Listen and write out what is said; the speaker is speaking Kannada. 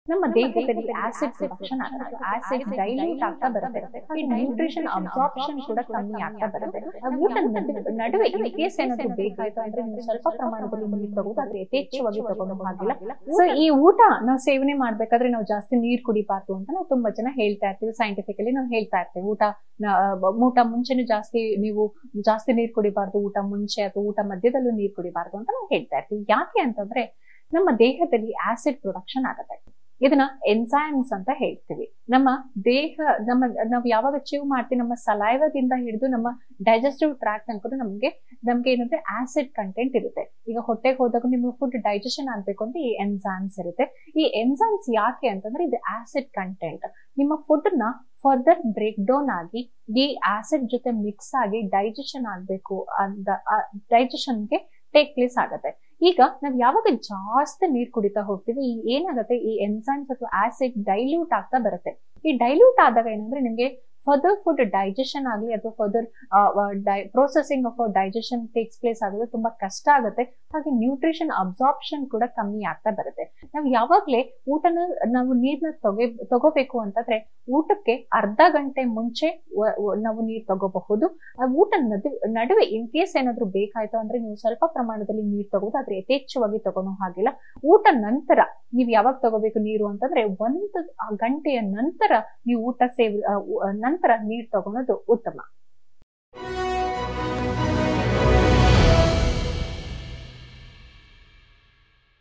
ನಮ್ಮ ದೇಹದಲ್ಲಿ ಆಸಿಡ್ ಪ್ರೊಡಕ್ಷನ್ ಆಗುತ್ತೆ ಆಸಿಡ್ ಡೈಲ್ಯೂಟ್ ಆಗ್ತಾ ಬರುತ್ತೆ ಹಾಗೆ ನ್ಯೂಟ್ರಿಷನ್ ಅಬ್ಸಾರ್ಪ್ಷನ್ ಕೂಡ ಕಮ್ಮಿ ಆಗ್ತಾ ಬರುತ್ತೆ ಆ ಊಟದ ನಡುವೆ- ನಡುವೆ ಇನ್ ಕೇಸ್ ಏನಾದ್ರು ಬೇಕಾಯ್ತು ಅಂದ್ರೆ ನೀವು ಸ್ವಲ್ಪ ಪ್ರಮಾಣದಲ್ಲಿ ನೀರು ತಗೋದು ಆದ್ರೆ ಯಥೇಚ್ಛವಾಗಿ ತಗೊಂಡು ಹಾಗಿಲ್ಲ ಸೊ ಈ ಊಟ ನಾವು ಸೇವನೆ ಮಾಡ್ಬೇಕಾದ್ರೆ ನಾವು ಜಾಸ್ತಿ ನೀರ್ ಕುಡಿಬಾರ್ದು ಅಂತ ನಾವು ತುಂಬಾ ಜನ ಹೇಳ್ತಾ ಇರ್ತೀವಿ ಸೈಂಟಿಫಿಕಲಿ ನಾವು ಹೇಳ್ತಾ ಇರ್ತೀವಿ ಊಟ ನ- ಬ- ಊಟ ಮುಂಚೆನೆ ಜಾಸ್ತಿ ನೀವು ಜಾಸ್ತಿ ನೀರ್ ಕುಡಿಬಾರ್ದು ಊಟ ಮುಂಚೆ ಅಥವಾ ಊಟ ಮಧ್ಯದಲ್ಲೂ ನೀರ್ ಕುಡಿಬಾರ್ದು ಅಂತ ನಾವು ಹೇಳ್ತಾ ಇರ್ತೀವಿ ಯಾಕೆ ಅಂತಂದ್ರೆ ನಮ್ಮ ದೇಹದಲ್ಲಿ ಆಸಿಡ್ ಪ್ರೊಡಕ್ಷನ್ ಆಗುತ್ತೆ ಇದನ್ನ ಎನ್ಸೈಮ್ಸ್ ಅಂತ ಹೇಳ್ತೀವಿ ನಮ್ಮ ದೇಹ ನಮ್ಮ ನಾವು ಯಾವಾಗ ಚೀವ್ ಮಾಡ್ತೀವಿ ನಮ್ಮ ಸಲೈವದಿಂದ ಹಿಡಿದು ನಮ್ಮ ಡೈಜೆಸ್ಟಿವ್ ಟ್ರ್ಯಾಕ್ ತನಕ ನಮ್ಗೆ ನಮ್ಗೆ ಏನಂದ್ರೆ ಆಸಿಡ್ ಕಂಟೆಂಟ್ ಇರುತ್ತೆ ಈಗ ಹೊಟ್ಟೆಗೆ ಹೋದಾಗ ನಿಮ್ಗೆ ಫುಡ್ ಡೈಜೆಷನ್ ಆಗ್ಬೇಕು ಅಂತ ಈ ಎನ್ಸೈಮ್ಸ್ ಇರುತ್ತೆ ಈ ಎನ್ಸೈಮ್ಸ್ ಯಾಕೆ ಅಂತಂದ್ರೆ ಇದು ಆಸಿಡ್ ಕಂಟೆಂಟ್ ನಿಮ್ಮ ಫುಡ್ ನ ಫರ್ದರ್ ಬ್ರೇಕ್ ಡೌನ್ ಆಗಿ ಈ ಆಸಿಡ್ ಜೊತೆ ಮಿಕ್ಸ್ ಆಗಿ ಡೈಜೆಷನ್ ಆಗ್ಬೇಕು ಅಂತ ಡೈಜೆಷನ್ಗೆ ಟೇಕ್ ಪ್ಲೇಸ್ ಆಗುತ್ತೆ ಈಗ ನಾವ್ ಯಾವಾಗ ಜಾಸ್ತಿ ನೀರ್ ಕುಡಿತಾ ಹೋಗ್ತೀವಿ ಈ ಏನಾಗುತ್ತೆ ಈ ಎನ್ಸೈಮ್ಸ್ ಅಥವಾ ಆಸಿಡ್ ಡೈಲ್ಯೂಟ್ ಆಗ್ತಾ ಬರುತ್ತೆ ಈ ಡೈಲ್ಯೂಟ್ ಆದಾಗ ಏನಂದ್ರೆ ನಿಮ್ಗೆ ಫರ್ದರ್ ಫುಡ್ ಡೈಜೆಷನ್ ಆಗಲಿ ಅಥವಾ further processing of digestion takes place ಆಗೋದು ತುಂಬಾ ಕಷ್ಟ ಆಗುತ್ತೆ ಹಾಗೆ ನ್ಯೂಟ್ರಿಷನ್ ಅಬ್ಸಾರ್ಪ್ಷನ್ ಕೂಡ ಕಮ್ಮಿ ಆಗ್ತಾ ಬರುತ್ತೆ ನಾವು ಯಾವಾಗ್ಲೇ ಊಟನ ನಾವು ನೀರ್ನ ತಗೋ ತಗೋಬೇಕು ಅಂತಂದ್ರೆ ಊಟಕ್ಕೆ ಅರ್ಧ ಗಂಟೆ ಮುಂಚೆ ವ- ವ- ನಾವು ನೀರ್ ತಗೋಬಹುದು ಆ ಊಟ ನಡು ನಡುವೆ ಇನ್ ಕೇಸ್ ಏನಾದ್ರು ಬೇಕಾಯ್ತು ಅಂದ್ರೆ ನೀವು ಸ್ವಲ್ಪ ಪ್ರಮಾಣದಲ್ಲಿ ನೀರ್ ತಗೋದು ಆದ್ರೆ ಯಥೇಚ್ಛವಾಗಿ ತಗೊಳೋ ಹಾಗಿಲ್ಲ ಊಟ ನಂತರ ನೀವು ಯಾವಾಗ ತಗೋಬೇಕು ನೀರು ಅಂತಂದ್ರೆ ಒಂದು ಗಂಟೆಯ ನಂತರ ನೀವು ಊಟ ಸೇವ್ ಆ, ಉ- ನಂತರ ನೀರ್ ತಗೊಳೋದು ಉತ್ತಮ